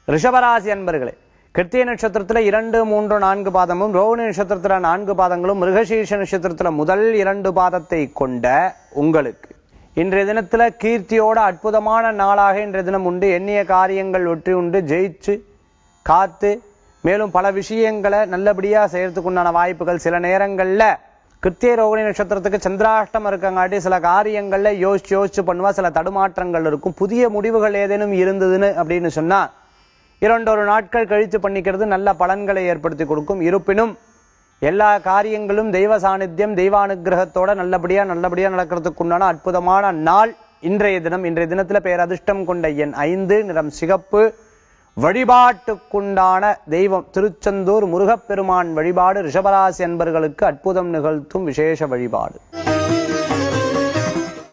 ரிஷபராசி அன்பர்களே கிருத்திய நட்சத்திரத்துல இரண்டு மூன்று நான்கு பாதமும் ரோஹிணி நட்சத்திரத்துல நான்கு பாதங்களும் மிருகசீர்ஷ நட்சத்திரத்துல முதல் இரண்டு பாதத்தை கொண்ட உங்களுக்கு இன்றைய தினத்துல கீர்த்தியோட அற்புதமான நாளாக இன்றைய தினம் உண்டு எண்ணிய காரியங்கள் வெற்றி உண்டு ஜெயிச்சு காத்து மேலும் பல விஷயங்களை நல்லபடியா செய்யறதுக்கு உண்டான வாய்ப்புகள் சில நேரங்கள்ல கிருத்திய ரோகிணி நட்சத்திரத்துக்கு சந்திராஷ்டம் இருக்கங்காட்டி சில காரியங்கள்ல யோசிச்சு யோசிச்சு பண்ணுவா சில தடுமாற்றங்கள் இருக்கும் புதிய முடிவுகள் ஏதேனும் இருந்ததுன்னு அப்படின்னு சொன்னா இரண்டொரு நாட்கள் கழித்து பண்ணிக்கிறது நல்ல பலன்களை ஏற்படுத்தி கொடுக்கும் இருப்பினும் எல்லா காரியங்களும் தெய்வ சாநித்தியம் தெய்வானுகிரகத்தோட நல்லபடியா நல்லபடியா நடக்கிறதுக்கு உண்டான அற்புதமான நாள் இன்றைய தினம் இன்றைய தினத்துல பேரதிர்ஷ்டம் கொண்ட எண் ஐந்து நிறம் சிகப்பு வழிபாட்டுக்குண்டான தெய்வம் திருச்செந்தூர் முருகப்பெருமான் வழிபாடு ரிஷபராசி அன்பர்களுக்கு அற்புதம் நிகழ்த்தும் விசேஷ வழிபாடு